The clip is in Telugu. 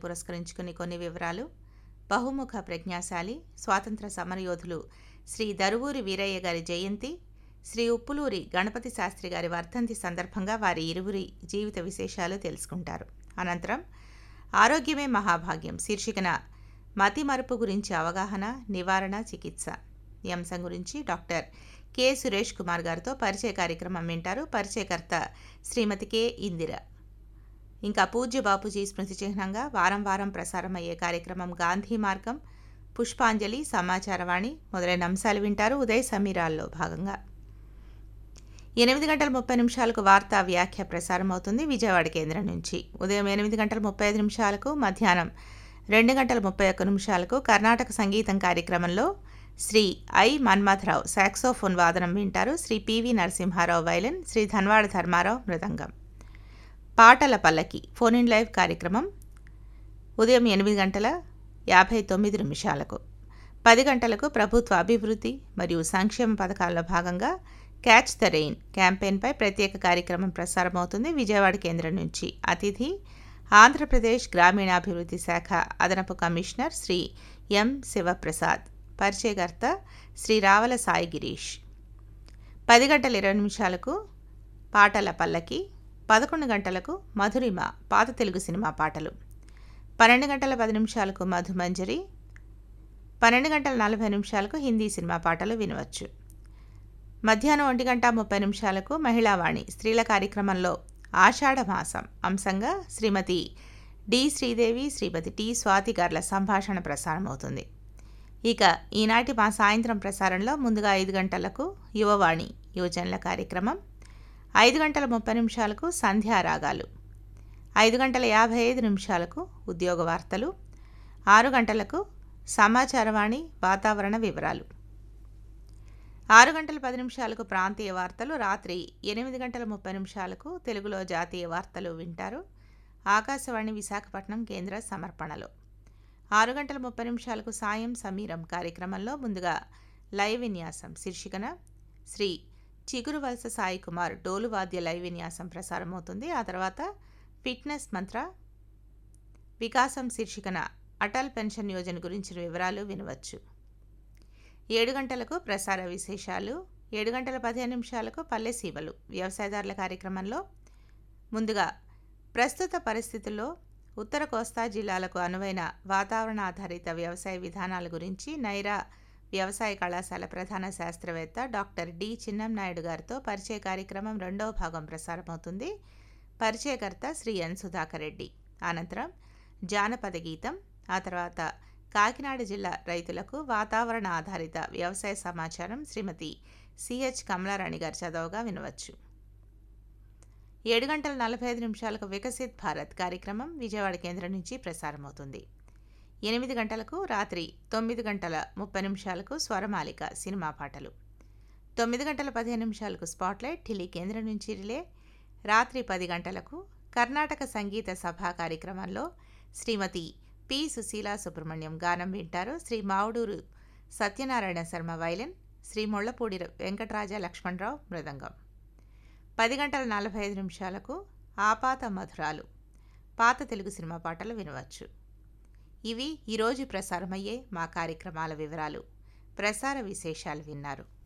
పురస్కరించుకుని కొన్ని వివరాలు బహుముఖ ప్రజ్ఞాశాలి స్వాతంత్ర సమరయోధులు శ్రీ దరువూరి వీరయ్య గారి జయంతి శ్రీ ఉప్పులూరి గణపతి శాస్త్రి గారి వర్ధంతి సందర్భంగా వారి ఇరువురి జీవిత విశేషాలు తెలుసుకుంటారు అనంతరం ఆరోగ్యమే మహాభాగ్యం శీర్షికన మతి మరుపు గురించి అవగాహన నివారణ చికిత్స ఈ అంశం గురించి డాక్టర్ కె సురేష్ కుమార్ గారితో పరిచయ కార్యక్రమం వింటారు పరిచయకర్త శ్రీమతి కె ఇందిర ఇంకా పూజ్య బాపూజీ స్మృతి చిహ్నంగా వారం వారం ప్రసారమయ్యే కార్యక్రమం గాంధీ మార్గం పుష్పాంజలి సమాచారవాణి మొదలైన అంశాలు వింటారు ఉదయ సమీరాల్లో భాగంగా ఎనిమిది గంటల ముప్పై నిమిషాలకు వార్తా వ్యాఖ్య ప్రసారం అవుతుంది విజయవాడ కేంద్రం నుంచి ఉదయం ఎనిమిది గంటల ముప్పై ఐదు నిమిషాలకు మధ్యాహ్నం రెండు గంటల ముప్పై ఒక్క నిమిషాలకు కర్ణాటక సంగీతం కార్యక్రమంలో శ్రీ ఐ మన్మథరావు సాక్సోఫోన్ వాదనం వింటారు శ్రీ పివి నరసింహారావు వైలన్ శ్రీ ధన్వాడ ధర్మారావు మృదంగం పాటల పల్లకి ఫోన్ ఇన్ లైవ్ కార్యక్రమం ఉదయం ఎనిమిది గంటల యాభై తొమ్మిది నిమిషాలకు పది గంటలకు ప్రభుత్వ అభివృద్ధి మరియు సంక్షేమ పథకాల్లో భాగంగా క్యాచ్ ద రెయిన్ క్యాంపెయిన్పై ప్రత్యేక కార్యక్రమం ప్రసారమవుతుంది విజయవాడ కేంద్రం నుంచి అతిథి ఆంధ్రప్రదేశ్ గ్రామీణాభివృద్ధి శాఖ అదనపు కమిషనర్ శ్రీ ఎం శివప్రసాద్ పరిచయకర్త శ్రీ రావల సాయి గిరీష్ పది గంటల ఇరవై నిమిషాలకు పాటల పల్లకి పదకొండు గంటలకు మధురిమ పాత తెలుగు సినిమా పాటలు పన్నెండు గంటల పది నిమిషాలకు మధుమంజరి పన్నెండు గంటల నలభై నిమిషాలకు హిందీ సినిమా పాటలు వినవచ్చు మధ్యాహ్నం ఒంటి గంట ముప్పై నిమిషాలకు మహిళావాణి స్త్రీల కార్యక్రమంలో ఆషాఢ మాసం అంశంగా శ్రీమతి డి శ్రీదేవి శ్రీమతి టి స్వాతి గార్ల సంభాషణ ప్రసారం అవుతుంది ఇక ఈనాటి మా సాయంత్రం ప్రసారంలో ముందుగా ఐదు గంటలకు యువవాణి యువజనుల కార్యక్రమం ఐదు గంటల ముప్పై నిమిషాలకు సంధ్యారాగాలు ఐదు గంటల యాభై ఐదు నిమిషాలకు ఉద్యోగ వార్తలు ఆరు గంటలకు సమాచారవాణి వాతావరణ వివరాలు ఆరు గంటల పది నిమిషాలకు ప్రాంతీయ వార్తలు రాత్రి ఎనిమిది గంటల ముప్పై నిమిషాలకు తెలుగులో జాతీయ వార్తలు వింటారు ఆకాశవాణి విశాఖపట్నం కేంద్ర సమర్పణలో ఆరు గంటల ముప్పై నిమిషాలకు సాయం సమీరం కార్యక్రమంలో ముందుగా లైవ్ విన్యాసం శీర్షికన శ్రీ చిగురు వలస సాయి కుమార్ డోలు వాద్య లైవ్ విన్యాసం ప్రసారమవుతుంది ఆ తర్వాత ఫిట్నెస్ మంత్ర వికాసం శీర్షికన అటల్ పెన్షన్ యోజన గురించిన వివరాలు వినవచ్చు ఏడు గంటలకు ప్రసార విశేషాలు ఏడు గంటల పదిహేను నిమిషాలకు పల్లె సీవలు వ్యవసాయదారుల కార్యక్రమంలో ముందుగా ప్రస్తుత పరిస్థితుల్లో ఉత్తర కోస్తా జిల్లాలకు అనువైన వాతావరణ ఆధారిత వ్యవసాయ విధానాల గురించి నైరా వ్యవసాయ కళాశాల ప్రధాన శాస్త్రవేత్త డాక్టర్ డి చిన్నంనాయుడు గారితో పరిచయ కార్యక్రమం రెండవ భాగం ప్రసారమవుతుంది పరిచయకర్త శ్రీ ఎన్ సుధాకర్ రెడ్డి అనంతరం జానపద గీతం ఆ తర్వాత కాకినాడ జిల్లా రైతులకు వాతావరణ ఆధారిత వ్యవసాయ సమాచారం శ్రీమతి సిహెచ్ కమలారాణి గారు చదవగా వినవచ్చు ఏడు గంటల నలభై ఐదు నిమిషాలకు వికసిత్ భారత్ కార్యక్రమం విజయవాడ కేంద్రం నుంచి ప్రసారమవుతుంది ఎనిమిది గంటలకు రాత్రి తొమ్మిది గంటల ముప్పై నిమిషాలకు స్వరమాలిక సినిమా పాటలు తొమ్మిది గంటల పదిహేను నిమిషాలకు స్పాట్లైట్ ఢిల్లీ కేంద్రం నుంచి రిలే రాత్రి పది గంటలకు కర్ణాటక సంగీత సభ కార్యక్రమంలో శ్రీమతి పి సుశీల సుబ్రహ్మణ్యం గానం వింటారు శ్రీ మావుడూరు సత్యనారాయణ శర్మ వైలెన్ శ్రీ ముళ్లపూడి వెంకటరాజ లక్ష్మణరావు మృదంగం పది గంటల నలభై ఐదు నిమిషాలకు ఆపాత మధురాలు పాత తెలుగు సినిమా పాటలు వినవచ్చు ఇవి ఈరోజు ప్రసారమయ్యే మా కార్యక్రమాల వివరాలు ప్రసార విశేషాలు విన్నారు